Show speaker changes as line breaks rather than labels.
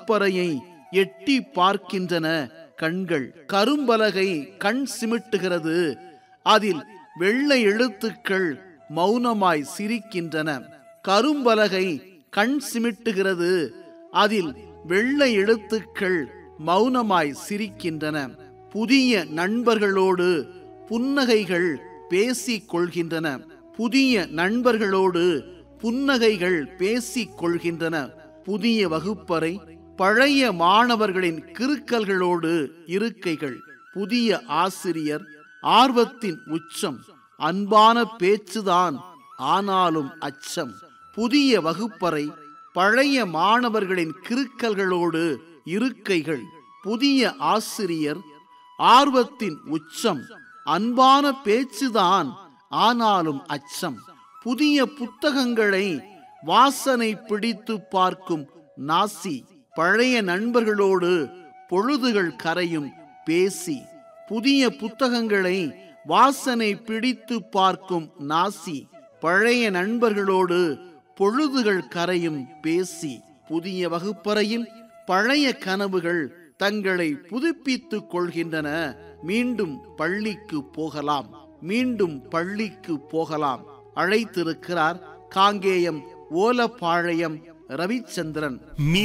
வகுப்பறையை எட்டி பார்க்கின்றன கண்கள் கரும்பலகை கண் சிமிட்டுகிறது அதில் வெள்ளை எழுத்துக்கள் மௌனமாய் சிரிக்கின்றன கரும்பலகை கண் சிமிட்டுகிறது அதில் வெள்ளை எழுத்துக்கள் மௌனமாய் சிரிக்கின்றன புதிய நண்பர்களோடு புன்னகைகள் பேசிக் கொள்கின்றன புதிய நண்பர்களோடு புன்னகைகள் பேசிக் கொள்கின்றன புதிய வகுப்பறை பழைய மாணவர்களின் கிறுக்கல்களோடு இருக்கைகள் புதிய ஆசிரியர் ஆர்வத்தின் உச்சம் அன்பான பேச்சுதான் ஆனாலும் அச்சம் புதிய வகுப்பறை பழைய மாணவர்களின் கிறுக்கல்களோடு இருக்கைகள் புதிய ஆசிரியர் ஆர்வத்தின் உச்சம் அன்பான பேச்சுதான் ஆனாலும் அச்சம் புதிய புத்தகங்களை வாசனை பிடித்து பார்க்கும் நாசி பழைய நண்பர்களோடு பொழுதுகள் கரையும் பேசி புதிய புத்தகங்களை வாசனை பிடித்து பார்க்கும் நாசி பழைய நண்பர்களோடு பொழுதுகள் கரையும் பேசி புதிய வகுப்பறையில் பழைய கனவுகள் தங்களை புதுப்பித்துக் கொள்கின்றன மீண்டும் பள்ளிக்கு போகலாம் மீண்டும் பள்ளிக்கு போகலாம் அழைத்திருக்கிறார் காங்கேயம் ஓலப்பாளையம் ரவிச்சந்திரன்